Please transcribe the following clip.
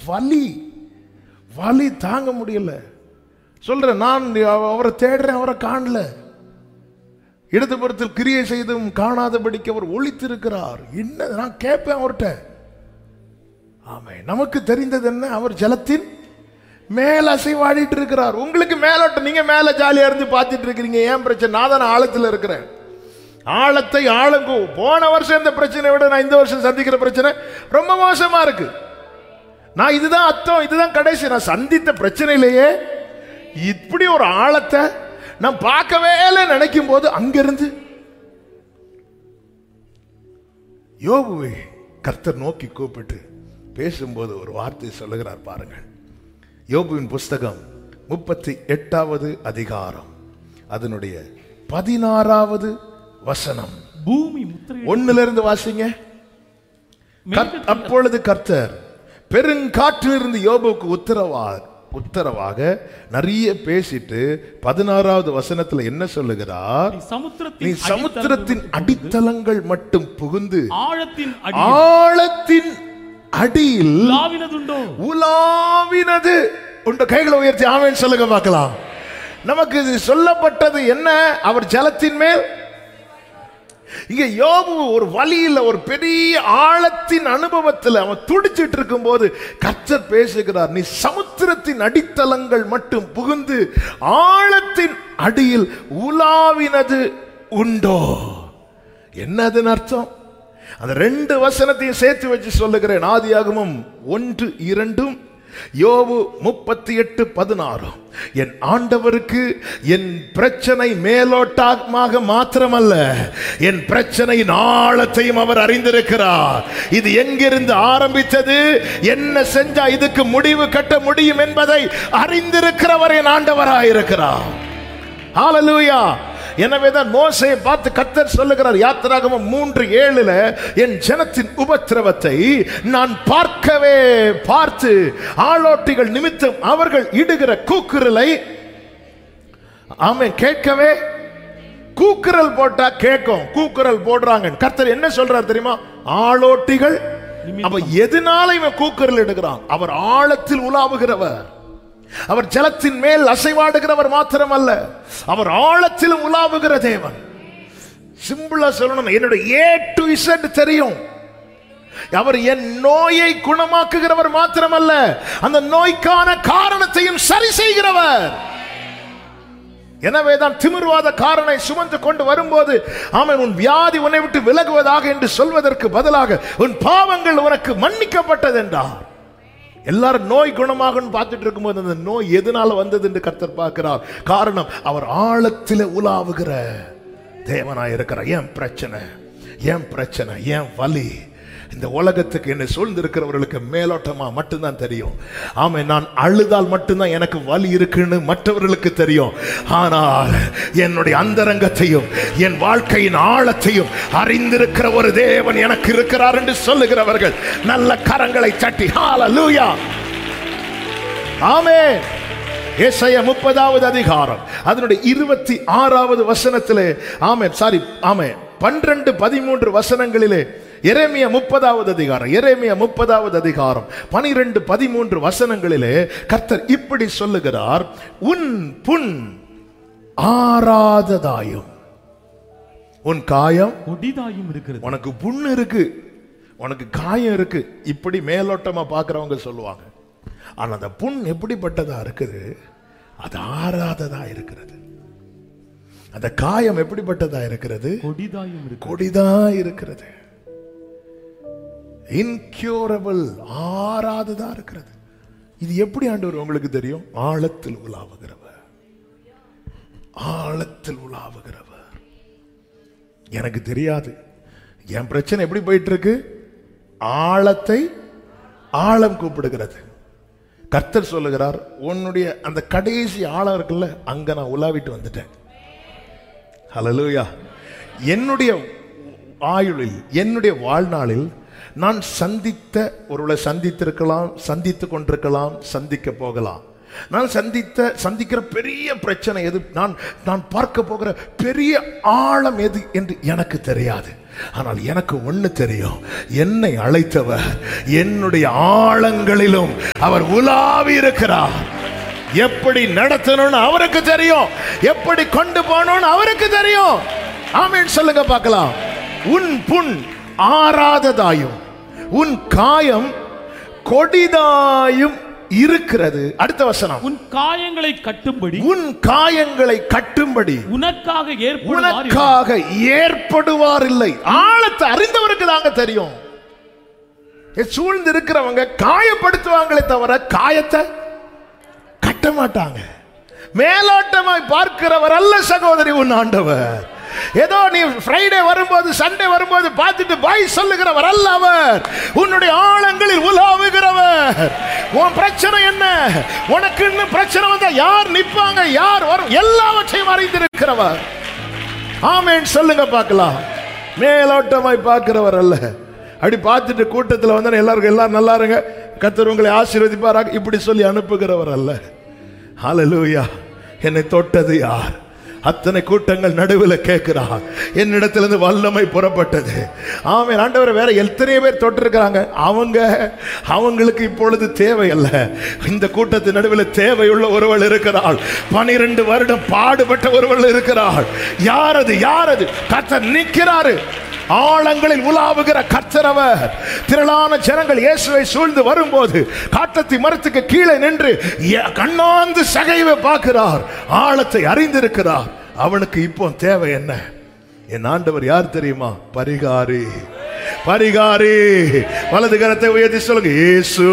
வலி வலி தாங்க முடியல சொல்றேன் நான் அவ- அவரை தேடுறேன் அவரை காணல இடதுபுறத்தில் கிரியை செய்தும் காணாதபடிக்கு அவர் ஒளித்திருக்கிறார் என்ன நான் கேட்பேன் அவர்கிட்ட ஆமை நமக்கு தெரிந்தது என்ன அவர் ஜலத்தின் மேல அசைவாடிட்டு இருக்கிறார் உங்களுக்கு மேலோட்டம் நீங்க மேல ஜாலியா இருந்து பார்த்துட்டு இருக்கிறீங்க ஏன் பிரச்சனை நான் தானே ஆழத்துல இருக்கிறேன் ஆழத்தை ஆழங்கு போன வருஷம் இந்த பிரச்சனை விட நான் இந்த வருஷம் சந்திக்கிற பிரச்சனை ரொம்ப மோசமா இருக்கு நான் இதுதான் அர்த்தம் இதுதான் கடைசி நான் சந்தித்த பிரச்சனையிலேயே இப்படி ஒரு ஆழத்தை நான் பார்க்கவே இல்லை நினைக்கும் போது அங்கிருந்து யோபுவை கர்த்தர் நோக்கி கூப்பிட்டு பேசும்போது ஒரு வார்த்தை சொல்லுகிறார் பாருங்கள் யோபுவின் புஸ்தகம் முப்பத்தி எட்டாவது அதிகாரம் அதனுடைய பதினாறாவது வசனம் பூமி முத்திரை ஒண்ணுல இருந்து வாசிங்க கர்த்- அப்பொழுது கர்த்தர் பெருங்காற்றிலிருந்து யோபுக்கு உத்தரவா உத்தரவாக நிறைய பேசிட்டு பதினாறாவது வசனத்துல என்ன சொல்லுகிறார் நீ சமுத்திரத்தின் நீ சமுத்திரத்தின் அடித்தளங்கள் மட்டும் புகுந்து ஆழத்தின் அடி ஆழத்தின் அடியில் லாவினதுண்டோ உலாவினது உண்ட கைகளை உயர்த்தி ஆமென் சொல்லுங்க பார்க்கலாம் நமக்கு இது சொல்லப்பட்டது என்ன அவர் ஜலத்தின் மேல் இங்க யோபு ஒரு வழியில் ஒரு பெரிய ஆழத்தின் அனுபவத்தில் அவன் துடிச்சிட்டு இருக்கும்போது கர்த்தர் பேசுகிறார் நீ சமுத்திரத்தின் அடித்தளங்கள் மட்டும் புகுந்து ஆழத்தின் அடியில் உலாவினது உண்டோ என்னதுன்னு அர்த்தம் அந்த ரெண்டு வசனத்தையும் சேர்த்து வச்சு சொல்லுகிறேன் ஆதியாகமம் ஒன்று இரண்டும் யோபு முப்பத்தி எட்டு பதினாறு என் ஆண்டவருக்கு என் பிரச்சனை மேலோட்டமாக மாத்திரமல்ல என் பிரச்சனையின் ஆழத்தையும் அவர் அறிந்திருக்கிறார் இது எங்கிருந்து ஆரம்பித்தது என்ன செஞ்சா இதுக்கு முடிவு கட்ட முடியும் என்பதை அறிந்திருக்கிறவர் என் ஆண்டவராயிருக்கிறார் ஹalleluya எனவேதான் மோசையை பார்த்து கத்தர் சொல்லுகிறார் யாத்திராகமம் மூன்று ஏழுல என் ஜனத்தின் உபத்திரவத்தை நான் பார்க்கவே பார்த்து ஆளோட்டிகள் நிமித்தம் அவர்கள் இடுகிற கூக்குரலை ஆமே கேட்கவே கூக்குரல் போட்டா கேட்கும் கூக்குரல் போடுறாங்க கர்த்தர் என்ன சொல்றார் தெரியுமா ஆளோட்டிகள் அப்ப எதனால இவன் கூக்குரல் இடுகிறான் அவர் ஆழத்தில் உலாவுகிறவர் அவர் ஜலத்தின் மேல் அசைவாடுகிறவர் மாத்திரமல்ல அவர் ஆழத்திலும் உலாவுகிற தேவன் சிம்பிளா சொல்லணும் என்னோட ஏ டு இசட் தெரியும் அவர் என் நோயை குணமாக்குகிறவர் மாத்திரமல்ல அந்த நோய்க்கான காரணத்தையும் சரி செய்கிறவர் எனவேதான் திமிர்வாத காரனை சுமந்து கொண்டு வரும்போது அவன் உன் வியாதி உன்னை விட்டு விலகுவதாக என்று சொல்வதற்கு பதிலாக உன் பாவங்கள் உனக்கு மன்னிக்கப்பட்டது என்றார் எல்லாரும் நோய் குணமாகும்னு பார்த்துட்டு இருக்கும்போது அந்த நோய் எதனால வந்தது என்று கர்த்தர் பார்க்கிறார் காரணம் அவர் ஆழத்தில் உலாவுகிற தேவனாய் இருக்கிறார் ஏன் பிரச்சனை ஏன் பிரச்சனை ஏன் வலி இந்த உலகத்துக்கு என்னை சூழ்ந்திருக்கிறவர்களுக்கு மேலோட்டமா மட்டும்தான் தெரியும் ஆமா நான் அழுதால் மட்டும்தான் எனக்கு வலி இருக்குன்னு மற்றவர்களுக்கு தெரியும் ஆனால் என்னுடைய அந்தரங்கத்தையும் என் வாழ்க்கையின் ஆழத்தையும் அறிந்திருக்கிற ஒரு தேவன் எனக்கு இருக்கிறார் என்று சொல்லுகிறவர்கள் நல்ல கரங்களை தட்டி ஹalleluya ஆமே ஏசாயா முப்பதாவது அதிகாரம் அதனுடைய இருபத்தி ஆறாவது வசனத்திலே ஆமே சாரி ஆமே பன்னிரண்டு பதிமூன்று வசனங்களிலே எரேமியா முப்பதாவது அதிகாரம் எரேமியா முப்பதாவது அதிகாரம் பனிரெண்டு பதிமூன்று வசனங்களிலே கர்த்தர் இப்படி சொல்லுகிறார் உன் புண் ஆறாததாயும் உன் காயம் கொடிதாயும் இருக்கிறது உனக்கு புண்ணு இருக்கு உனக்கு காயம் இருக்கு இப்படி மேலோட்டமா பார்க்கறவங்க சொல்லுவாங்க ஆனா அந்த புண் எப்படிப்பட்டதா இருக்குது அது ஆறாததா இருக்கிறது அந்த காயம் எப்படிப்பட்டதா இருக்கிறது கொடிதாயும் இருக்கிறது கொடிதா இருக்கிறது இன்க்யூரபிள் ஆறாததா இருக்கிறது இது எப்படி ஆண்டவர் உங்களுக்கு தெரியும் ஆழத்தில் உலாவுகிறவர் ஆழத்தில் உலாவுகிறவர் எனக்கு தெரியாது என் பிரச்சனை எப்படி போயிட்டு இருக்கு ஆழத்தை ஆழம் கூப்பிடுகிறது கர்த்தர் சொல்லுகிறார் உன்னுடைய அந்த கடைசி ஆழம் இருக்குல்ல அங்க நான் உலாவிட்டு வந்துட்டேன் ஹalleluya என்னுடைய ஆயுளில் என்னுடைய வாழ்நாளில் நான் சந்தித்த ஒருவளை சந்தித்திருக்கலாம் சந்தித்து கொண்டிருக்கலாம் சந்திக்க போகலாம் நான் சந்தித்த சந்திக்கிற பெரிய பிரச்சனை எது நான் நான் பார்க்க போகிற பெரிய ஆழம் எது என்று எனக்கு தெரியாது ஆனால் எனக்கு ஒண்ணு தெரியும் என்னை அழைத்தவர் என்னுடைய ஆழங்களிலும் அவர் உலாவி இருக்கிறார் எப்படி நடத்தணும்னு அவருக்கு தெரியும் எப்படி கொண்டு போகணும்னு அவருக்கு தெரியும் ஆமென் சொல்லுங்க பார்க்கலாம் உன் புண் ஆறாததாயும் உன் காயம் கொடிதாயும் இருக்கிறது அடுத்த வசனம் உன் காயங்களை கட்டும்படி உன் காயங்களை கட்டும்படி உனக்காக ஏற்படுவார் உனக்காக ஏற்படுவார் இல்லை ஆழத்தை அறிந்தவருக்கு தாங்க தெரியும் எ- சூழ்ந்து இருக்கிறவங்க காயப்படுத்துவாங்களே தவிர காயத்தை கட்ட மாட்டாங்க மேலோட்டமாய் பார்க்கிறவர் அல்ல சகோதரி உன் ஆண்டவர் ஏதோ நீ ஃப்ரைடே வரும்போது சண்டே வரும்போது பார்த்துட்டு பாய் சொல்லுகிறவர் அல்ல அவர் உன்னுடைய ஆழங்களில் உலாவுகிறவர் உன் பிரச்சனை என்ன உனக்கு இன்னும் பிரச்சனை வந்தா யார் நிப்பாங்க யார் வரும் எல்லாவற்றையும் அறிந்திருக்கிறவர் ஆமேன் சொல்லுங்க பார்க்கலாம் மேலோட்டமாய் பார்க்கிறவர் அல்ல அப்படி பார்த்துட்டு கூட்டத்தில் வந்தா எல்லாருக்கும் எல்லாரும் நல்லா இருங்க கத்தர் உங்களை ஆசீர்வதிப்பாராக இப்படி சொல்லி அனுப்புகிறவர் அல்ல ஹalleluya என்னை தொட்டது யார் அத்தனை கூட்டங்கள் நடுவில் கேட்கிறார் என்னிடத்திலிருந்து வல்லமை புறப்பட்டது ஆமென் ஆண்டவர் வேற எத்தனை பேர் தொட்டிருக்கிறாங்க அவங்க அவங்களுக்கு இப்பொழுது தேவை அல்ல இந்த கூட்டத்தின் நடுவில் தேவையுள்ள ஒருவள் இருக்கிறாள் பனிரெண்டு வருடம் பாடுபட்ட ஒருவள் இருக்கிறாள் யார் அது யார் அது கத்தர் நிற்கிறாரு ஆழங்களில் உலாவுகிற கர்த்தரவர் திரளான ஜனங்கள் இயேசுவை சூழ்ந்து வரும்போது காட்டத்தி மரத்துக்கு கீழே நின்று எ- கண்ணாந்து சகைவை பார்க்கிறார் ஆழத்தை அறிந்திருக்கிறார் அவனுக்கு இப்போ தேவை என்ன என் ஆண்டவர் யார் தெரியுமா பரிகாரி பரிகாரி வலது கரத்தை உயர்த்தி சொல்லுங்க இயேசு